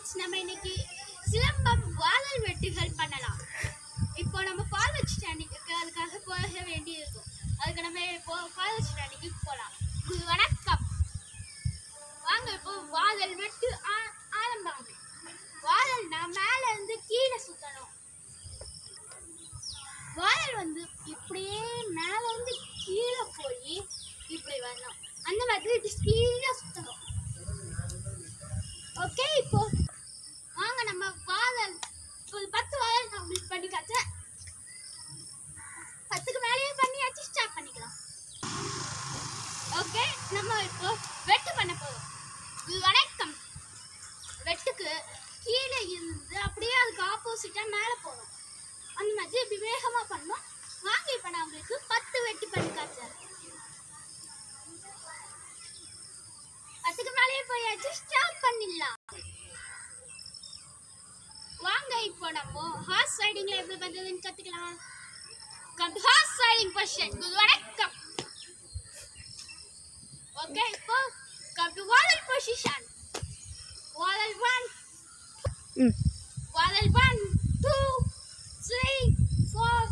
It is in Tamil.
ஃப்ரெண்ட்ஸ் நம்ம இன்னைக்கு சிலம்பம் வாதல் வெட்டுகள் பண்ணலாம் இப்போ நம்ம பால் வச்சு அன்னைக்கு அதுக்காக போக வேண்டியிருக்கும் அதுக்கு நம்ம இப்போ பால் வச்சு அன்னைக்கு போகலாம் இது வணக்கம் வாங்க இப்போ வாதல் வெட்டு ஆ- ஆரம்பம் வாதல்னா மேல இருந்து கீழே சுத்தணும் வாதல் வந்து இப்படியே மேல இருந்து கீழே போய் இப்படி வரணும் அந்த மாதிரி இப்படி ஸ்பீடா சுத்தணும் ஓகே இப்போ வாங்க நம்ம வாதல் ஒரு பத்து வாதல் நான் உங்களுக்கு பண்ணி காட்டுறேன் பத்துக்கு மேலேயே பண்ணியாச்சு ஸ்டார்ட் பண்ணிக்கலாம் ஓகே நம்ம இப்போ வெட்டு பண்ண போறோம் இது வணக்கம் வெட்டுக்கு கீழே இருந்து அப்படியே அதுக்கு ஆப்போசிட்டா மேலே போகணும் அந்த மாதிரி இப்படி வேகமா பண்ணோம் வாங்க இப்போ நான் உங்களுக்கு பத்து வெட்டி பண்ணி காட்டுறேன் அதுக்கு மேலேயே போயாச்சு ஸ்டாப் பண்ணிடலாம் வாங்க இப்போ நம்ம ஹார்ஸ் ரைடிங்ல எப்படி பண்றதுன்னு கத்துக்கலாம் come to horse riding question good வணக்கம் ஓகே இப்போ come to walk position walk 1 ம் வாலல் 1 2 3 4